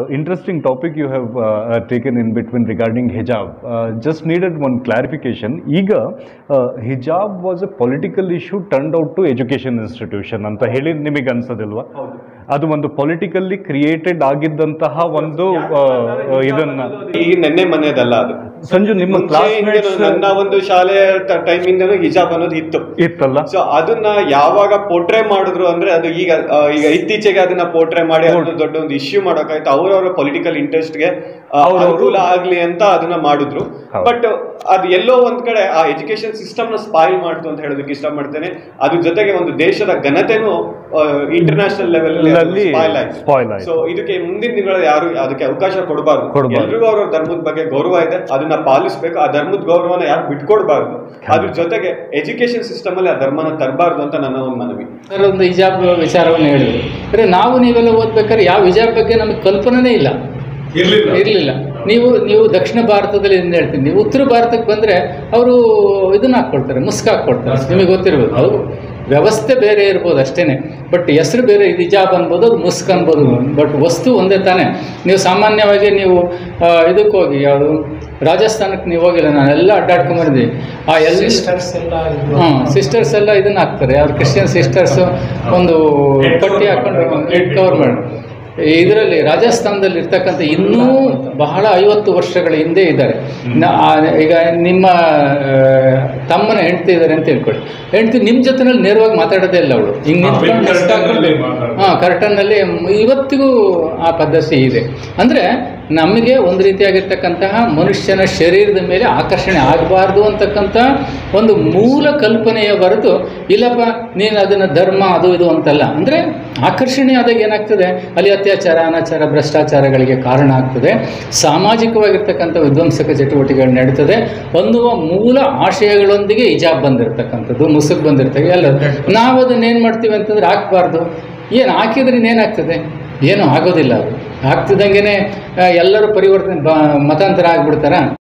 interesting topic you have uh, uh, taken in between regarding hijab. Uh, just needed one clarification. ಈಗ uh, hijab was a political issue turned out to education institution ಅಂತ ಹೇಳಿ ನಿಮಗೆ ಅನ್ಸೋದಿಲ್ವಾ ಅದು ಒಂದು politically created ಆಗಿದ್ದಂತಹ ಒಂದು ಆ, ಆ, ಇದನ್ನ ಈ ನೆನ್ನೆ ಮನೆಯದಲ್ಲ ಅದು ಸಂಜು ನಿಮ್ಮ ಮುಂಚೆ ಹಿಂದೆನೂ ಕ್ಲಾಸ್ಮೇಟ್ಸ್ ನನ್ನ ಒಂದು ಶಾಲೆ ಟೈಮಿಂದನೂ ಹಿಜಾಬ್ ಅನ್ನೋದು ಇತ್ತು ಇತ್ತಲ್ಲ ಸೊ ಅದನ್ನ ಯಾವಾಗ ಪೋರ್ಟ್ರೇ ಮಾಡಿದ್ರು ಅಂದ್ರೆ ಅದು ಈಗ ಆ, ಈಗ ಇತ್ತೀಚೆಗೆ ಅದನ್ನ ಪೋರ್ಟ್ರೇ ಮಾಡಿ ಅದನ್ನ ದೊಡ್ಡ ಒಂದು ಇಶ್ಯೂ ಮಾಡೋಕಾಯ್ತು ಅವ್ರವ್ರ ಪೊಲಿಟಿಕಲ್ ಇಂಟ್ರೆಸ್ಟ್ಗೆ ಅವ್ರವ್ರು- ಅನುಕೂಲ ಆಗ್ಲಿ ಅಂತ ಅದನ್ನ ಮಾಡಿದ್ರು ಹೌದು. ಬಟ್ ಅದು ಎಲ್ಲೋ ಒಂದ್ ಕಡೆ ಆ ಎಜುಕೇಶನ್ ಸಿಸ್ಟಮ್ ನ ಸ್ಪಾಯಿಲ್ ಮಾಡ್ತು ಅಂತ ಹೇಳೋದಕ್ಕೆ ಇಷ್ಟಪಡ್ತೇನೆ ಅದ್ರ ಜೊತೆಗೆ ಒಂದು ದೇಶದ ಘನತೆನೂ ಇಂಟರ್ನ್ಯಾಷನಲ್ ಲೆವೆಲ್ ಅಲ್ಲಿ ಸ್ಪಾಯಿಲ್ ಆಯ್ತು spoil ಆಯ್ತು. ಸೊ ಇದಕ್ಕೆ ಮುಂದಿನ ದಿನಗಳಲ್ಲಿ ಯಾರು ಅದಕ್ಕೆ ಅವಕಾಶ ಕೊಡಬಾರ್ದು ಕೊಡ್ಬಾರ್ದು. ಎಲ್ರಿಗೂ ಅವ್ರ ಧರ್ಮದ ಬಗ್ಗೆ ಗೌರವ ಇದೆ ಅದನ್ನ ಪಾಲಿಸಬೇಕು ಆ ಧರ್ಮದ ಗೌರವನ ಯಾರು ಬಿಟ್ಕೊಡ್ಬಾರ್ದು ಅದ್ರ ಜೊತೆಗೆ ಎಜುಕೇಶನ್ ಸಿಸ್ಟಮ್ ಅಲ್ಲಿ ಆ ಧರ್ಮನ ತರಬಾರ್ದು ಅಂತ ನನ್ನ ಒಂದು ಮನವಿ ಸರ್ ಒಂದು ಹಿಜಾಬ್ ವಿಚಾರವನ್ನು ಹೇಳಿದ್ರು ಅಂದರೆ ನಾವು ನೀವೆಲ್ಲ ಓದ್ಬೇಕಾದ್ರೆ ಯಾವ ಹಿಜಾಬ್ ಬಗ್ಗೆ ನಮಗೆ ಕಲ್ಪನೆನೇ ಇಲ್ಲ ಇರಲಿಲ್ಲ ನೀವು ನೀವು ದಕ್ಷಿಣ ಭಾರತದಲ್ಲಿ ಏನು ಹೇಳ್ತೀನಿ ನೀವು ಉತ್ತರ ಭಾರತಕ್ಕೆ ಬಂದರೆ ಅವರು ಇದನ್ನ ಹಾಕ್ಕೊಳ್ತಾರೆ ಮುಸ್ಕ್ ಹಾಕ್ಕೊಳ್ತಾರೆ ನಿಮಗೆ ಗೊತ್ತಿರ್ಬೋದು ಅವರು ವ್ಯವಸ್ಥೆ ಬೇರೆ ಇರ್ಬೋದು ಅಷ್ಟೇ ಬಟ್ ಹೆಸರು ಬೇರೆ ಇದು ಹಿಜಾಬ್ ಅನ್ಬೋದು ಅದು ಮುಸ್ಕ್ ಅನ್ಬೋದು ಬಟ್ ವಸ್ತು ಒಂದೇ ತಾನೇ ನೀವು ಸಾಮಾನ್ಯವಾಗಿ ನೀವು ಆ, ಇದಕ್ಕೆ ಹೋಗಿ ಯಾವುದು ರಾಜಸ್ಥಾನಕ್ಕೆ ನೀವು ಹೋಗಿಲ್ಲ ನಾನು ಎಲ್ಲ ಅಡ್ಡಾಡ್ಕೊಂಬಂದಿದ್ದೀನಿ ಆ ಎಲ್ಲ ಹಾಂ ಸಿಸ್ಟರ್ಸ್ ಎಲ್ಲ ಇದನ್ನ ಹಾಕ್ತಾರೆ ಯಾರು ಕ್ರಿಶ್ಚಿಯನ್ ಸಿಸ್ಟರ್ಸ್ ಒಂದು ಪಟ್ಟಿ ಹಾಕೊಂಡು ಹೆಡ್ ಕವರ್ ಮಾಡಿ ಇದರಲ್ಲಿ ರಾಜಸ್ಥಾನದಲ್ಲಿ ಇರ್ತಕ್ಕಂಥ ಇನ್ನೂ ಬಹಳ ಐವತ್ತು ವರ್ಷಗಳ ಹಿಂದೆ ಇದ್ದಾರೆ ನ- ಆ- ಈಗ ನಿಮ್ಮ ಆ, ತಮ್ಮನ ಹೆಂಡ್ತಿ ಇದ್ದಾರೆ ಅಂತ ಹೇಳ್ಕೊಳ್ಳಿ ಹೆಂಡ್ತಿ ನಿಮ್ಮ ಜೊತೆನಲ್ಲಿ ನೇರವಾಗಿ ಮಾತಾಡೋದೇ ಇಲ್ಲ ಅವಳು ಹಿಂಗೆ ನಿಂತ್ಕೊಂಡು mask ಹಾಕೊಂಡು ಹಾಂ ಕರ್ಟನ್ನಲ್ಲಿ ಇವತ್ತಿಗೂ ಆ ಪದ್ಧತಿ ಇದೆ ಅಂದರೆ ನಮಗೆ ಒಂದು ರೀತಿಯಾಗಿರ್ತಕ್ಕಂತಹ ಮನುಷ್ಯನ ಶರೀರದ ಮೇಲೆ ಆಕರ್ಷಣೆ ಆಗಬಾರ್ದು ಅಂತಕ್ಕಂಥ ಒಂದು ಮೂಲ ಕಲ್ಪನೆಯ ಹೊರತು ಇಲ್ಲಪ್ಪ ನೀನು ಅದನ್ನು ಧರ್ಮ ಅದು ಇದು ಅಂತಲ್ಲ ಅಂದರೆ ಆಕರ್ಷಣೆ ಆದಾಗ ಏನಾಗ್ತದೆ ಅಲ್ಲಿ ಅತ್ಯಾಚಾರ ಅನಾಚಾರ ಭ್ರಷ್ಟಾಚಾರಗಳಿಗೆ ಕಾರಣ ಆಗ್ತದೆ ಸಾಮಾಜಿಕವಾಗಿರ್ತಕ್ಕಂಥ ವಿಧ್ವಂಸಕ ಚಟುವಟಿಕೆಗಳು ನಡೀತದೆ ಅನ್ನುವ ಮೂಲ ಆಶಯಗಳೊಂದಿಗೆ ಹಿಜಾಬ್ ಬಂದಿರತಕ್ಕಂಥದ್ದು ಮುಸುಕ್ ಬಂದಿರ್ತದೆ ಎಲ್ಲ ನಾವು ಅದನ್ನ ಏನು ಮಾಡ್ತೀವಿ ಅಂತಂದ್ರೆ ಹಾಕ್ಬಾರ್ದು ಏನು ಹಾಕಿದ್ರೆ ಇನ್ನೇನಾಗ್ತದೆ ಏನೂ ಆಗೋದಿಲ್ಲ ಅದು ಆಗ್ತಿದ್ದಂಗೆ ಎಲ್ಲರೂ ಪರಿವರ್ತನೆ ಬ ಮತಾಂತರ ಆಗ್ಬಿಡ್ತಾರ